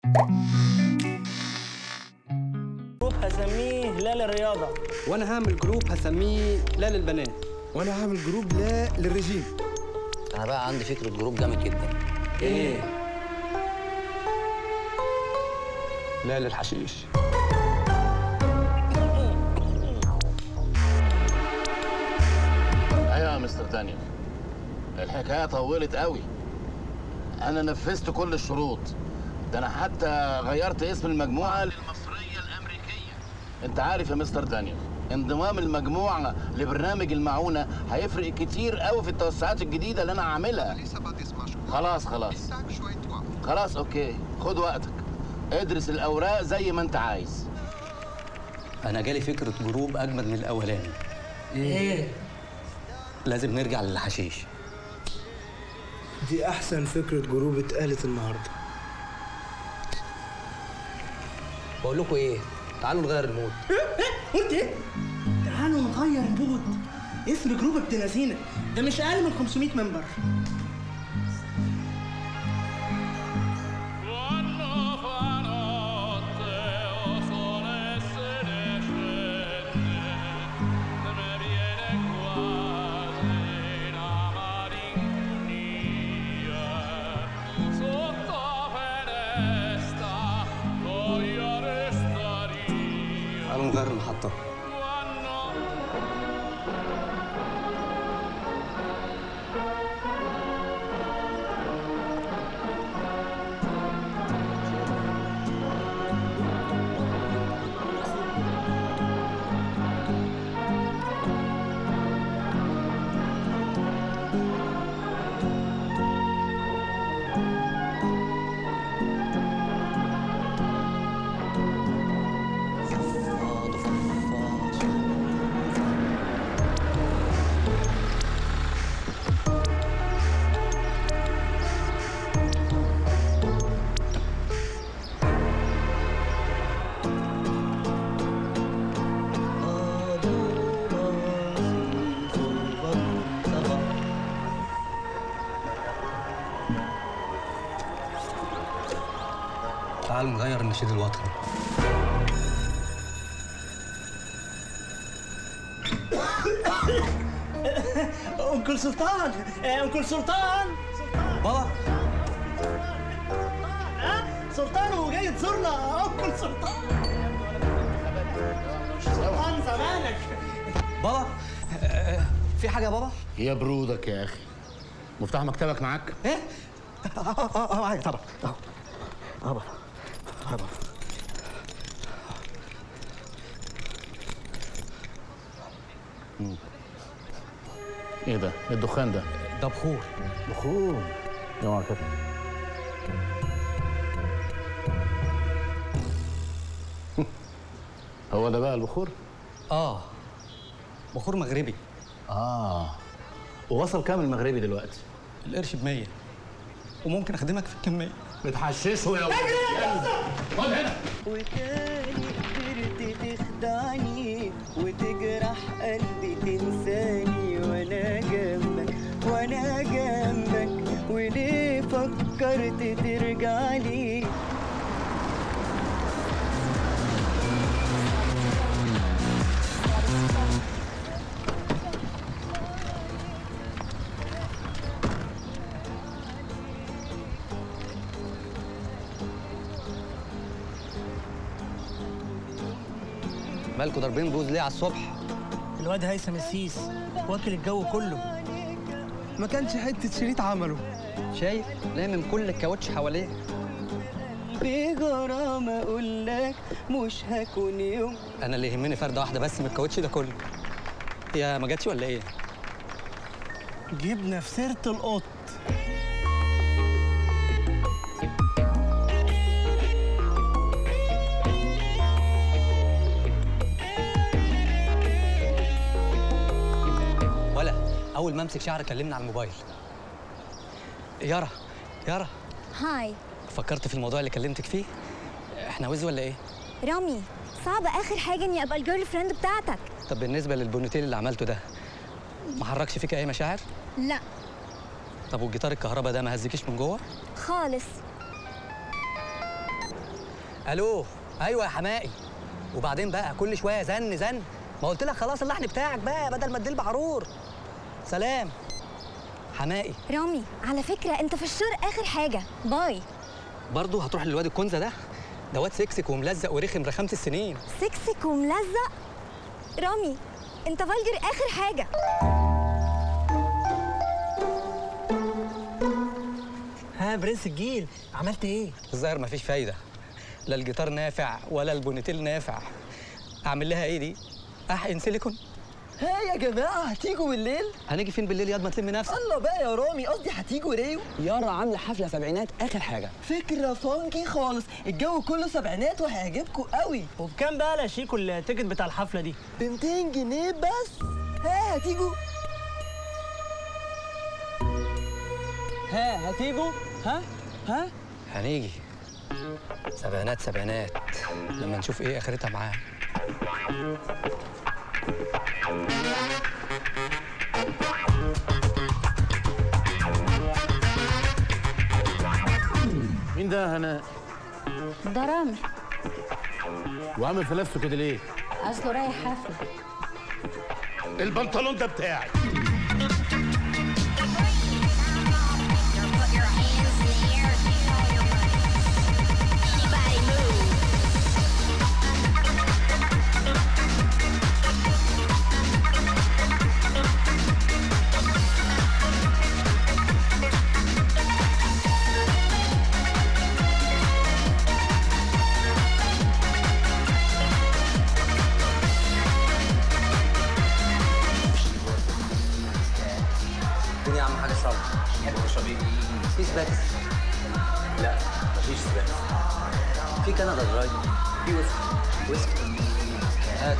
جروب هسميه هلال الرياضة وانا هعمل جروب هسميه لا للبنات وانا هعمل جروب لا للرجيم انا بقى عندي فكره جروب جامد جدا ايه لا للحشيش ايوه يا مستر دانيال الحكايه طولت قوي انا نفذت كل الشروط ده انا حتى غيرت اسم المجموعه للمصريه الامريكيه انت عارف يا مستر دانيال انضمام المجموعه لبرنامج المعونه هيفرق كتير قوي في التوسعات الجديده اللي انا هعملها خلاص خلاص خلاص اوكي خد وقتك ادرس الاوراق زي ما انت عايز انا جالي فكره جروب اجمد من الاولاني ايه لازم نرجع للحشيش دي احسن فكره جروب اتقالت النهارده بقول لكم ايه تعالوا نغير المود قلت ايه؟ تعالوا نغير المود اسم جروب ابن لذينة ده مش اقل من 500 ممبر تعالوا نغير المحطه تعالوا نغير النشيد الوطني انكل سلطان آه، انكل سلطان بابا ها سلطان هو جاي تزورنا انكل سلطان سلطان زمانك بابا آه، آه، في حاجه يا بابا يا برودك يا اخي مفتاح مكتبك معاك ايه اه اه اه معايا طبعا اه اه بابا اه بابا ايه ده إيه الدخان ده ده بخور بخور اوعى كده هو ده بقى البخور اه بخور مغربي اه ووصل كام المغربي دلوقتي القرش ب 100 وممكن اخدمك في الكميه بتحششه يا ولد خد هنا وتاني قدرت تخدعني وتجرح قلبي تنساني وانا جنبك وانا جنبك وليه فكرت ترجع لي مالكوا ضاربين بوز ليه على الصبح الواد هيثم السيس واكل الجو كله ما كانش حته شريط عمله شايف لامم كل الكاوتش حواليه بغرام اقول لك مش هكون يوم انا اللي يهمني فرده واحده بس من الكاوتش ده كله هي ما جاتش ولا ايه جبنا في سيرة القط ولا اول ما امسك شعر كلمني على الموبايل يارا يارا هاي فكرت في الموضوع اللي كلمتك فيه احنا وز ولا ايه رامي صعب اخر حاجه اني ابقى الجيرل فريند بتاعتك طب بالنسبه للبونوتيل اللي عملته ده ما حركش فيك اي مشاعر لا طب والجيتار الكهرباء ده ما هزكيش من جوه خالص الو ايوه يا حمائي وبعدين بقى كل شويه زن زن ما قلت لك خلاص اللحن بتاعك بقى بدل ما تديل بعرور سلام حمائي رامي على فكرة انت في الشر اخر حاجة باي برضه هتروح للواد الكنزه ده ده واد سكسك وملزق ورخم رخامه السنين سكسك وملزق رامي انت فالجر اخر حاجة ها برنس الجيل عملت ايه؟ الظاهر مفيش فايده لا الجيتار نافع ولا البونيتيل نافع اعمل لها ايه دي احقن سيليكون ها يا جماعه هتيجوا بالليل؟ هنيجي فين بالليل ياض ما تلم نفسك الله بقى يا رامي قصدي هتيجوا ريو يارا عامله حفله سبعينات اخر حاجه فكره فانكي خالص الجو كله سبعينات وهيعجبكم قوي وبكام بقى يا شيكو التيكت بتاع الحفله دي ب 200 جنيه بس ها هتيجوا ها هتيجوا ها ها هنيجي سبعينات سبعينات لما نشوف ايه اخرتها معاه مين ده هنا ده رامي وعامل في نفسه كده ليه اصله رايح حفله البنطلون ده بتاعي اديني يا عم حاجه اشرب تحب تشرب ايه؟ في سباكس لا مفيش سباكس في كندا دراي في ويسكي ويسكي هات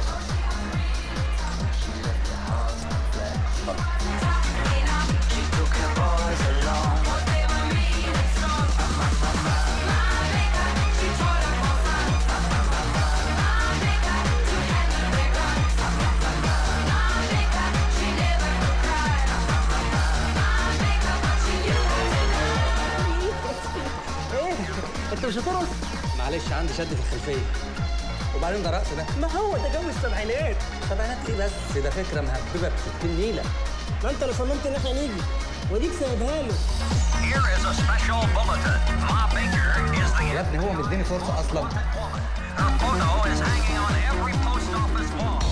انت مش هترقص معلش عندي شد في الخلفيه وبعدين ده رقص ده ما هو ده جو السبعينات سبعينات ايه بس ده فكره مهببه ب 60 نيله ما انت اللي صممت ان احنا نيجي وديك سايبها له Here is a special bulletin. Ma Baker is the يا ابني هو مديني فرصه اصلا Her photo is hanging on every post office wall.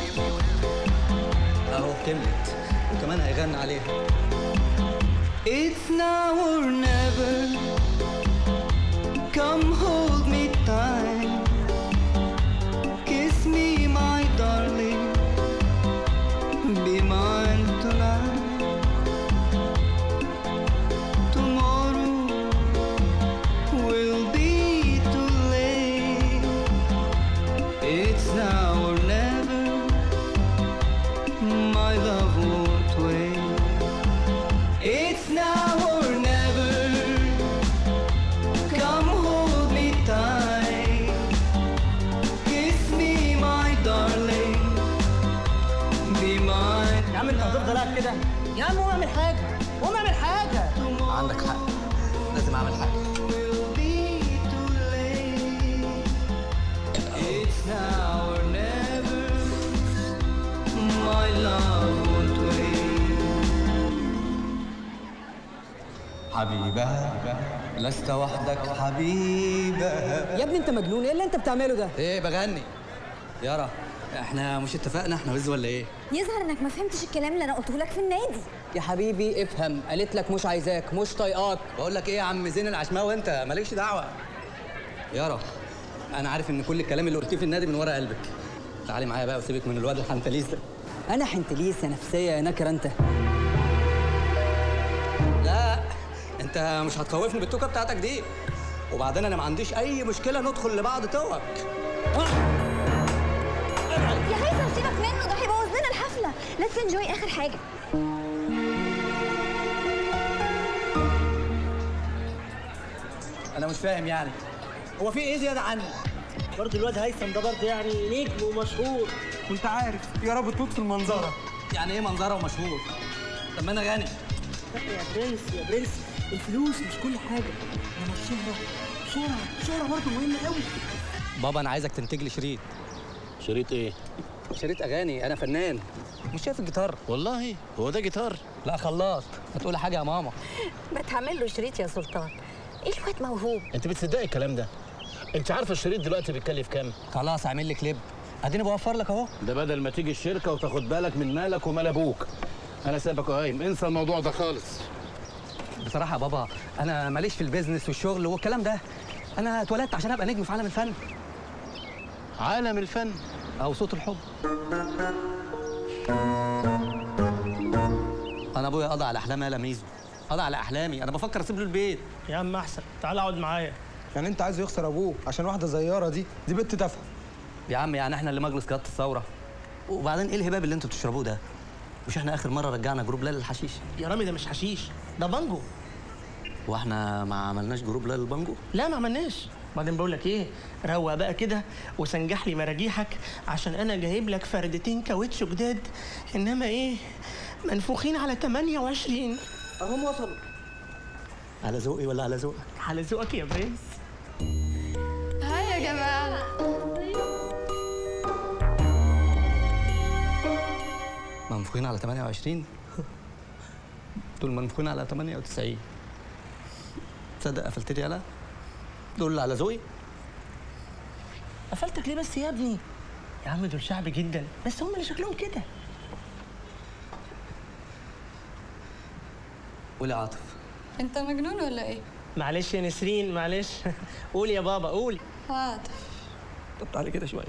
اهو كملت وكمان هيغني عليها It's now or never. Come hold me tight. Kiss me, my darling. Be mine tonight. Tomorrow will be too late. It's now or never. My love won't wait. It's now or never. Come hold me tight. Kiss me, my darling. Be mine. يا عم انت هتفضل قاعد كده يا عم قوم اعمل حاجه قوم اعمل حاجه عندك حق لازم اعمل حاجه Will be too late. It's now or never. My love won't wait. حبيبها لست وحدك حبيبها يا ابني انت مجنون ايه اللي انت بتعمله ده ايه بغني يارا احنا مش اتفقنا احنا وز ولا ايه يظهر انك ما فهمتش الكلام اللي انا قلته لك في النادي يا حبيبي افهم قالت لك مش عايزاك مش طايقاك بقول لك ايه يا عم زين العشماوي انت مالكش دعوه يارا انا عارف ان كل الكلام اللي قلتيه في النادي من ورا قلبك تعالي معايا بقى وسيبك من الواد الحنتليس ده انا حنتليس يا نفسيه يا نكره انت لا انت مش هتخوفني بالتوكه بتاعتك دي وبعدين انا ما عنديش اي مشكله ندخل لبعض توك يا هيثم سيبك منه ده هيبوظ لنا الحفلة ليتس انجوي اخر حاجة انا مش فاهم يعني هو في ايه زياده عني برضه الواد هيثم ده برضه يعني نجم ومشهور وانت عارف يا رب تموت في المنظره يعني ايه منظره ومشهور طب ما انا غني لا يا برنس يا برنس الفلوس مش كل حاجه انما الشهره بسرعه بسرعه برضه مهمه قوي بابا انا عايزك تنتج لي شريط شريط ايه شريط اغاني انا فنان مش شايف الجيتار والله هو ده جيتار لا خلاص ما تقول حاجه يا ماما ما تعمل له شريط يا سلطان ايه الواد موهوب انت بتصدقي الكلام ده انت عارفه الشريط دلوقتي بيتكلف كام خلاص اعمل لي كليب اديني بوفر لك اهو ده بدل ما تيجي الشركه وتاخد بالك من مالك ومال ابوك انا سايبك قايم انسى الموضوع ده خالص بصراحه يا بابا انا ماليش في البيزنس والشغل والكلام ده انا اتولدت عشان ابقى نجم في عالم الفن عالم الفن او صوت الحب انا ابويا قضى على احلامي يا ميزو قضى على احلامي انا بفكر اسيب له البيت يا عم احسن تعال اقعد معايا يعني انت عايزه يخسر ابوه عشان واحده زياره دي دي بنت تافهه يا عم يعني احنا اللي مجلس قياده الثوره وبعدين ايه الهباب اللي انتوا بتشربوه ده مش احنا اخر مره رجعنا جروب ليل الحشيش يا رامي ده مش حشيش ده بانجو واحنا ما عملناش جروب ليل البانجو لا ما عملناش بعدين بقول لك ايه روق بقى كده وسنجح لي مراجيحك عشان انا جايب لك فردتين كاوتش جداد انما ايه منفوخين على 28 اهم وصلوا على ذوقي ولا على ذوقك على ذوقك يا برنس هاي يا جماعة منفوخين على 28 دول منفوخين على 98 تصدق قفلت لي يالا دول اللي على ذوقي قفلتك ليه بس يا ابني يا عم دول شعبي جدا بس هم اللي شكلهم كده قول يا عاطف انت مجنون ولا ايه؟ معلش يا نسرين معلش قول يا بابا قول عاطف طب تعالي كده شويه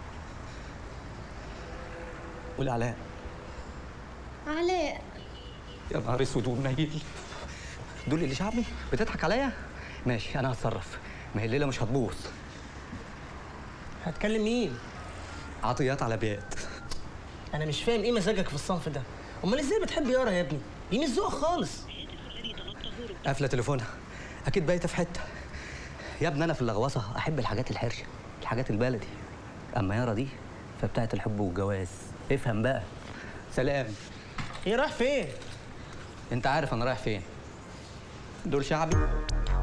قول يا علاء علاء يا نهار اسود ومنيل دول اللي شعبي بتضحك عليا ماشي انا هتصرف ما هي الليله مش هتبوظ هتكلم مين عطيات على بيات انا مش فاهم ايه مزاجك في الصنف ده امال ازاي بتحب يارا يا ابني دي مش ذوق خالص قافله تليفونها اكيد بايته في حته يا ابني انا في اللغوصه احب الحاجات الحرشه الحاجات البلدي اما يارا دي فبتاعت الحب والجواز افهم بقى سلام ايه رايح فين انت عارف انا رايح فين دول شعبي